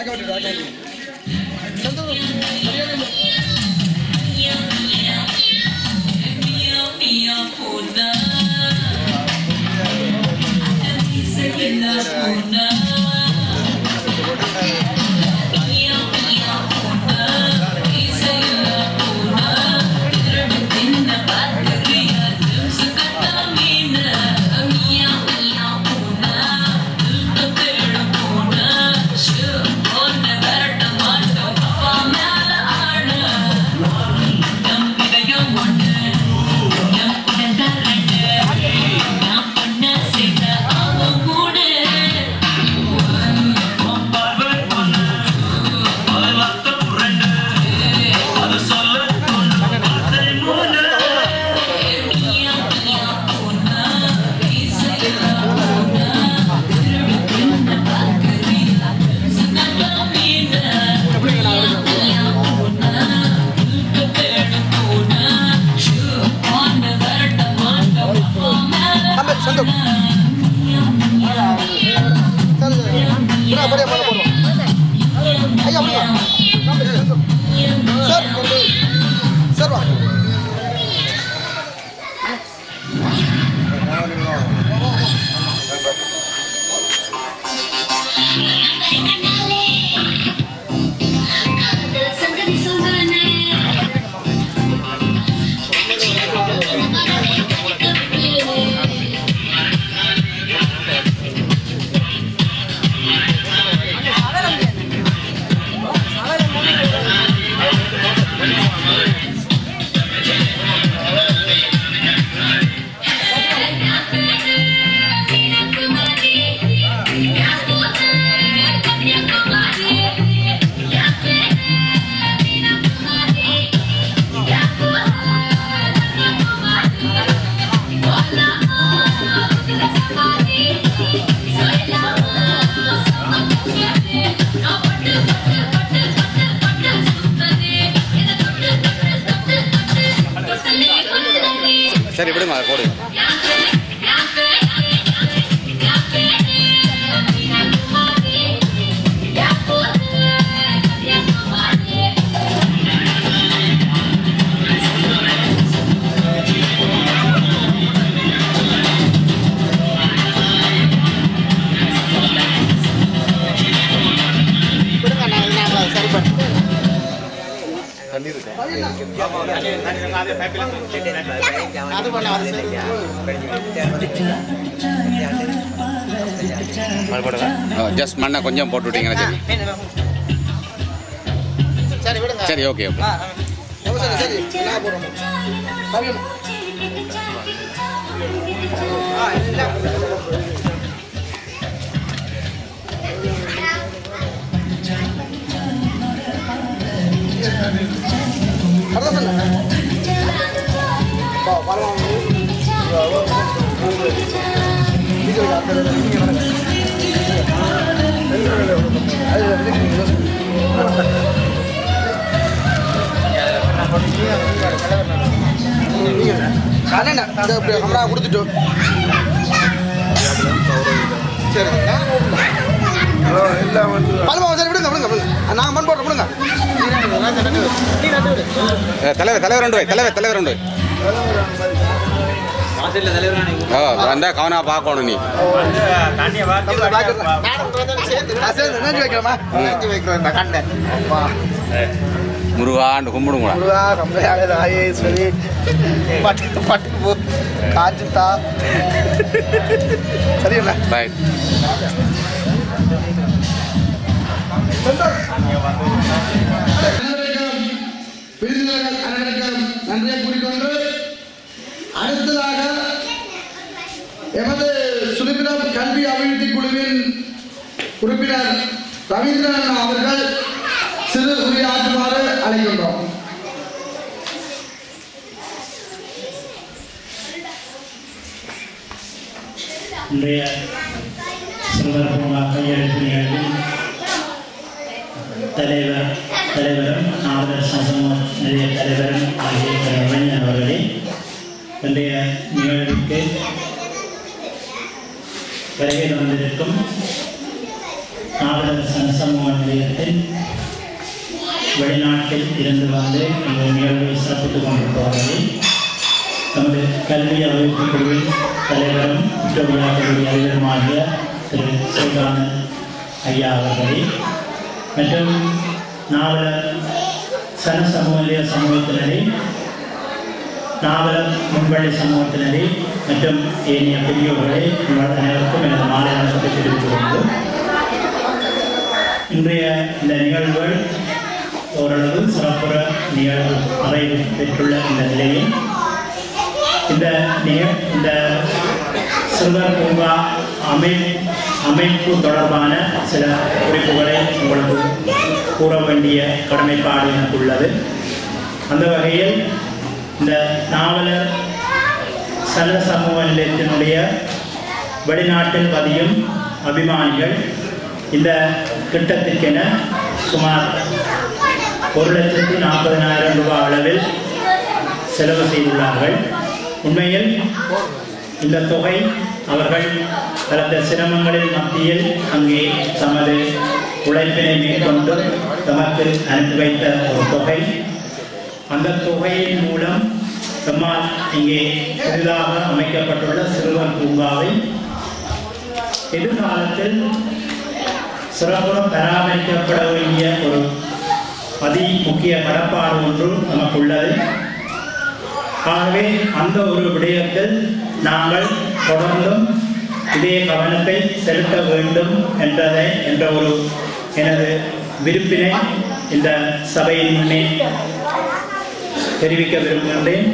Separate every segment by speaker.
Speaker 1: சரி விடுங்க அதை போடுங்க ஜஸ்ட் மண்ணை கொஞ்சம் போட்டு விட்டீங்கன்னா சரி
Speaker 2: சரி விடுங்க
Speaker 1: சரி ஓகே ஓகே
Speaker 2: ஆ, ஆ. சரி சரி நான் போடுறோம் தம்பி ஆ இல்லை அதான் சொன்னேன் பா பழம் அண்ணா அதை இப்படி ஹம்ரா கொடுத்துட்டோம் சரி பழமா சரி விடுங்க விடுங்க விடுங்க நான் மண் போடுறேன் விடுங்க
Speaker 1: அஹ், தலைவர் தலைவர் உண்டு வை, தலைவர் தலைவர் உண்டு வை. ஓ வந்தா கவனா பார்க்கணும் நீ
Speaker 2: நான் சேர்ந்து நெஞ்சு வைக்கிறேம்மா நெஞ்சு வைக்கிறேன் இந்த கண்டை அப்பா
Speaker 1: முருகாண்டு கும்பிடுங்களா
Speaker 2: முருகா கம்பையாக ராயேஸ்வரி பட்டு பட்டு போ காஞ்சித்தா சரிங்களா
Speaker 1: ரைட்
Speaker 2: விருந்தினர்கள் அனைவருக்கும் நன்றியை கூறிக்கொண்டு அடுத்ததாக எமது சுலிபிரம் கல்வி அபிவிருத்தி குழுவின் உறுப்பினர் ரவீந்திரன் அவர்கள் சிறு உரையாற்றுமாறு அழைக்கின்றோம்
Speaker 3: இன்றைய சந்தர்ப்பமாக கையெழுத்து நிகழ்வில் தலைவர் தலைவரும் நாவலர் சமூக நிலைய தலைவரும் ஆகிய திரு அறிஞர் அவர்களே இன்றைய நிகழ்வுக்கு வருகை வந்திருக்கும் நாவலர் சமூக நிலையத்தை வெளிநாட்டில் இருந்து வந்து இந்த நிகழ்வை சிறப்பித்துக் கொண்டிருப்பவர்களில் நமது கல்வி அபிவிருத்தி குழுவின் தலைவரும் விக்டோரியா கல்வி அறிஞருமாகிய திரு சிவகானந்த் ஐயா அவர்களே மற்றும் நாவலர் சன சமூக சமூகத்தினரை நாவலர் முன்வழி சமூகத்தினரை மற்றும் ஏனைய பெரியோர்களை உங்கள் அனைவருக்கும் எனது மாலை வணக்கத்தை தெரிவித்துக் கொண்டு இன்றைய இந்த நிகழ்வுகள் ஓரளவு சிறப்புற நிகழ்வு நிறைவு பெற்றுள்ள இந்த நிலையில் இந்த நிக- இந்த சிறுவர் பூங்கா அமை அமைப்பு தொடர்பான சில குறிப்புகளை உங்களுக்கு கூற வேண்டிய கடமைப்பாடு எனக்கு உள்ளது அந்த வகையில் இந்த நாவலர் சன சமூக நிலையத்தினுடைய வெளிநாட்டில் பதியும் அபிமானிகள் இந்த திட்டத்திற்கென சுமார் ஒரு லட்சத்தி நாற்பதனாயிரம் ரூபாய் அளவில் செலவு செய்துள்ளார்கள் உண்மையில் இந்த தொகை அவர்கள் பலத்த சிரமங்களின் மத்தியில் அங்கே தமது உழைப்பினை மேற்கொண்டு தமக்கு அனுப்பி வைத்த ஒரு தொகை அந்த தொகையின் மூலம் நம்மால் இங்கே புதிதாக அமைக்கப்பட்டுள்ள சிறுவர் பூங்காவை எதிர்காலத்தில் சிறப்புற பராமரிக்கப்பட வேண்டிய ஒரு அதி முக்கிய கடப்பாடு ஒன்று நமக்கு உள்ளது ஆகவே அந்த ஒரு விடயத்தில் நாங்கள் தொடர்ந்தும் இதே கவனத்தை செலுத்த வேண்டும் என்றதை என்ற ஒரு எனது விருப்பினை இந்த சபையின் முன்னே தெரிவிக்க விரும்புகின்றேன்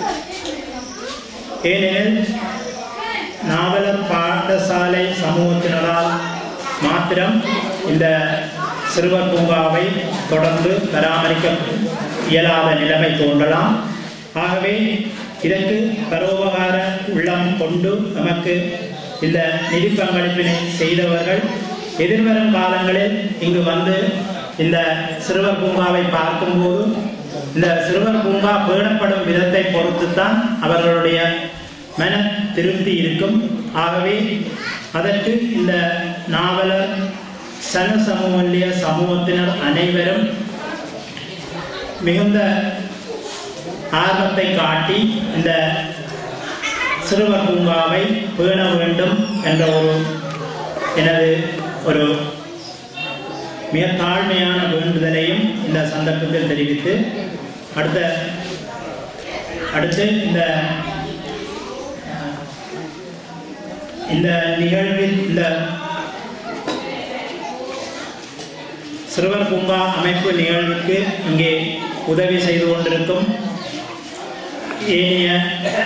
Speaker 3: ஏனெனில் நாவலர் பாடசாலை சமூகத்தினரால் மாத்திரம் இந்த சிறுவர் பூங்காவை தொடர்ந்து பராமரிக்க இயலாத நிலைமை தோன்றலாம் ஆகவே இதற்கு பரோபகார உள்ளம் கொண்டு நமக்கு இந்த நிதி பங்களிப்பினை செய்தவர்கள் எதிர்வரும் காலங்களில் இங்கு வந்து இந்த சிறுவர் பூங்காவை பார்க்கும்போது இந்த சிறுவர் பூங்கா பேணப்படும் விதத்தை பொறுத்துத்தான் அவர்களுடைய மன திருப்தி இருக்கும் ஆகவே அதற்கு இந்த நாவலர் சன சமூகத்திய சமூகத்தினர் அனைவரும் மிகுந்த ஆர்வத்தை காட்டி இந்த சிறுவர் பூங்காவை பேண வேண்டும் என்ற ஒரு எனது ஒரு மிக தாழ்மையான வேண்டுதலையும் இந்த சந்தர்ப்பத்தில் தெரிவித்து அடுத்த அடுத்து இந்த இந்த நிகழ்வில் இந்த சிறுவர் பூங்கா அமைப்பு நிகழ்வுக்கு இங்கே உதவி செய்து கொண்டிருக்கும் ஏனைய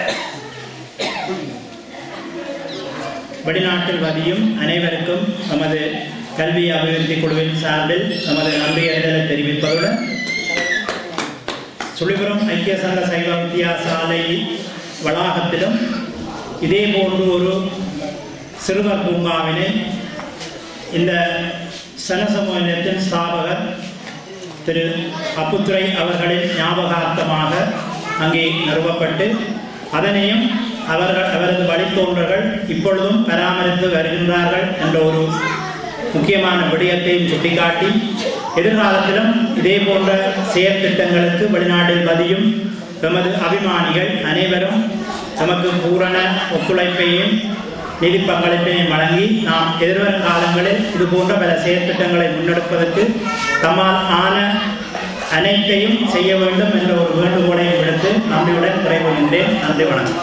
Speaker 3: வெளிநாட்டில் வதியும் அனைவருக்கும் நமது கல்வி அபிவிருத்தி குழுவின் சார்பில் நமது நன்றியறிதலை தெரிவிப்பதுடன் சுழிபுரம் ஐக்கிய சங்க சைவ வித்தியாசாலை வளாகத்திலும் இதே போன்று ஒரு சிறுவர் பூங்காவினை இந்த சனசமூகத்தின் ஸ்தாபகர் திரு அப்புத்துறை அவர்களின் ஞாபகார்த்தமாக அங்கே நிறுவப்பட்டு அதனையும் அவர்கள் அவரது வழித்தோன்றர்கள் இப்பொழுதும் பராமரித்து வருகின்றார்கள் என்ற ஒரு முக்கியமான விடயத்தையும் சுட்டிக்காட்டி எதிர்காலத்திலும் இதே போன்ற செயற்திட்டங்களுக்கு வெளிநாட்டில் பதியும் எமது அபிமானிகள் அனைவரும் நமக்கு பூரண ஒத்துழைப்பையும் நிதி பங்களிப்பையும் வழங்கி நாம் எதிர்வரும் காலங்களில் இது போன்ற பல செயற்திட்டங்களை முன்னெடுப்பதற்கு தம்மால் ஆன அனைத்தையும் செய்ய வேண்டும் என்ற ஒரு வேண்டுகோளை விடுத்து நன்றியுடன் குறைகொள்கின்றேன் நன்றி வணக்கம்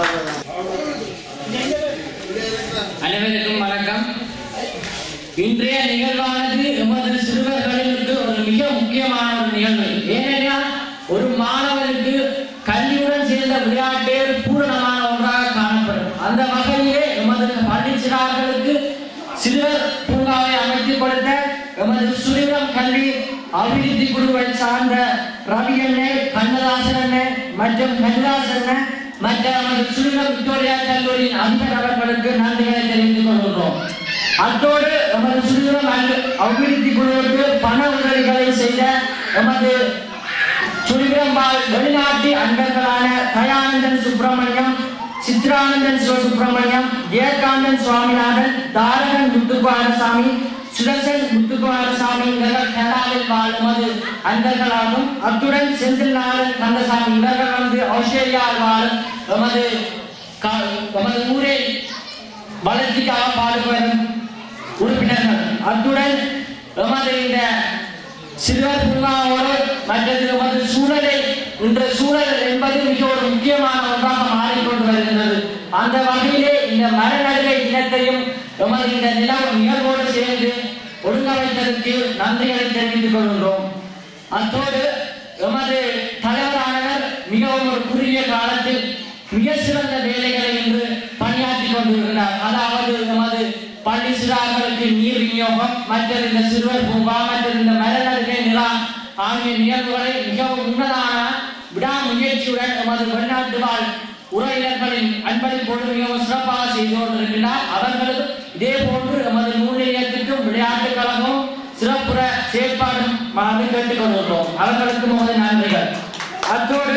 Speaker 4: அனைவருக்கும் வணக்கம் இன்றைய நிகழ்வானது எமது சிறுவர்களுக்கு ஒரு மிக முக்கியமான ஒரு நிகழ்வு ஏனென்றால் ஒரு மாணவனுக்கு கல்வியுடன் சேர்ந்த விளையாட்டே ஒரு பூரணமான ஒன்றாக காணப்படும் அந்த வகையிலே எமது பள்ளி சிறார்களுக்கு சிறுவர் பூங்காவை அமைத்து கொடுத்த எமது சுரிவம் கல்வி அபிவிருத்தி குழுவை சார்ந்த ரவி அண்ணே கண்ணதாசன் அண்ணே மற்றும் கண்ணதாசன் அண்ணே மற்ற நமது சுரிவம் விக்டோரியா கல்லூரியின் அதிபர் அவர்களுக்கு நன்றிகளை தெரிவித்துக் கொள்கிறோம் அத்தோடு நமது சுரிவம் அபிவிருத்தி குழுவுக்கு பண உதவிகளை செய்த எமது சுரிவிரம்பால் வெளிநாட்டு அன்பர்களான தயானந்தன் சுப்பிரமணியம் சித்ரானந்தன் சிவசுப்பிரமணியம் ஜெயகாந்தன் சுவாமிநாதன் தாரகன் முத்துக்குமாரசாமி சுதர்சன் முத்துக்குமாரசாமி இவர்கள் கனடாவில் வாழும் எமது அன்பர்களாகும் அத்துடன் செந்தில் நாளன் கந்தசாமி இவர்கள் வந்து ஆஸ்திரேலியாவில் வாழும் எமது க- எமது ஊரை வளர்ச்சிக்காக பாடுபடும் உறுப்பினர்கள் அத்துடன் எமது இந்த சிறுவர் பூங்காவோடு மற்றது எமது சூழலை இன்ற சூழல் என்பது மிக ஒரு முக்கியமான ஒன்றாக மாறிக்கொண்டு வருகின்றது அந்த வகையிலே இந்த மரநடுகை தினத்தையும் எமது இந்த நில நிகழ்வோடு சேர்ந்து ஒழுங்கமைத்ததற்கு நன்றிகளை தெரிவித்துக் கொள்கின்றோம் அத்தோடு எமது தலைவரானவர் மிகவும் ஒரு குறுகிய காலத்தில் மிக சிறந்த வேலைகளை இன்று பணியாற்றி கொண்டிருக்கிறார் அதாவது எமது பள்ளி சிறார்களுக்கு நீர் விநியோகம் மற்றது இந்த சிறுவர் பூங்கா மற்றது இந்த மரநடுகை நிலா ஆகிய நிகழ்வுகளை மிகவும் உன்னதான விடாமுயற்சியுடன் எமது வெளிநாட்டு வாழ் உறவினர்களின் அன்பளிப்போடு மிகவும் சிறப்பாக செய்து கொண்டிருக்கிறார் அவர்களும் இதே போன்று எமது நூல் நிலையத்திற்கும் விளையாட்டுக் கழகம் சிறப்புற செயற்பாடும் மனது கேட்டுக் கொள்கிறோம் அவர்களுக்கு முதல் நன்றிகள் அத்தோடு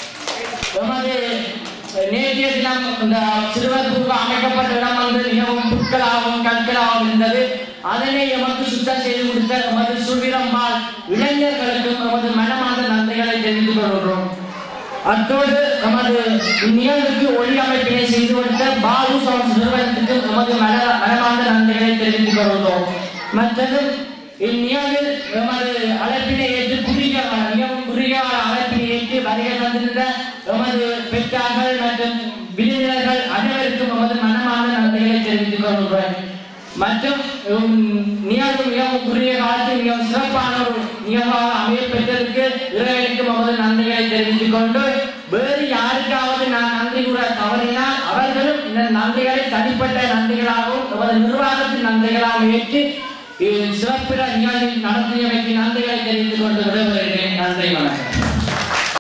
Speaker 4: எமது நேற்றைய தினம் இந்த சிறுவர் பூங்கா அமைக்கப்பட்ட இடம் வந்து மிகவும் புட்களாகவும் கற்களாகவும் இருந்தது அதனை எமக்கு சுத்தம் செய்து கொடுத்த எமது சுவிரம்பால் இளைஞர்களுக்கும் எமது மனமார்ந்த நன்றிகளை தெரிவித்துக் கொள்கிறோம் அத்தோடு நமது இந்நிகழ்வுக்கு ஒளி அமைப்பினை செய்து கொடுத்த பாலு சவுண்ட்ஸ் நிறுவனத்துக்கு நமது மன மனமார்ந்த நன்றிகளை தெரிவித்துக் கொள்கிறோம் மற்றது இந்நிகழ்வில் எமது அழைப்பினை ஏற்று குறுகிய மிகவும் குறுகிய அழைப்பினை ஏற்று வருகை தந்திருந்த எமது பெற்றார்கள் மற்றும் விருந்தினர்கள் அனைவருக்கும் எமது மனமார்ந்த நன்றிகளை தெரிவித்துக் கொள்கிறேன் மற்றும் உம், நிகழ்வு மிகவும் குறுகிய காலத்தில் மிகவும் சிறப்பான ஒரு நிகழ்வாக அமைய பெற்றதற்கு இறைவனுக்கு நமது நன்றிகளை தெரிவித்துக் கொண்டு வேறு யாருக்காவது நான் நன்றி கூற தவறினால் அவர்களும் இந்த நன்றிகளை தனிப்பட்ட நன்றிகளாகவும் நமது நிர்வாகத்தின் நன்றிகளாகவும் ஏற்று இ- சிறப்பிட நிகழ்வில் நடத்தியமைக்கு நன்றிகளை தெரிவித்துக் கொண்டு விடைபெறுகிறேன் நன்றி வணக்கம்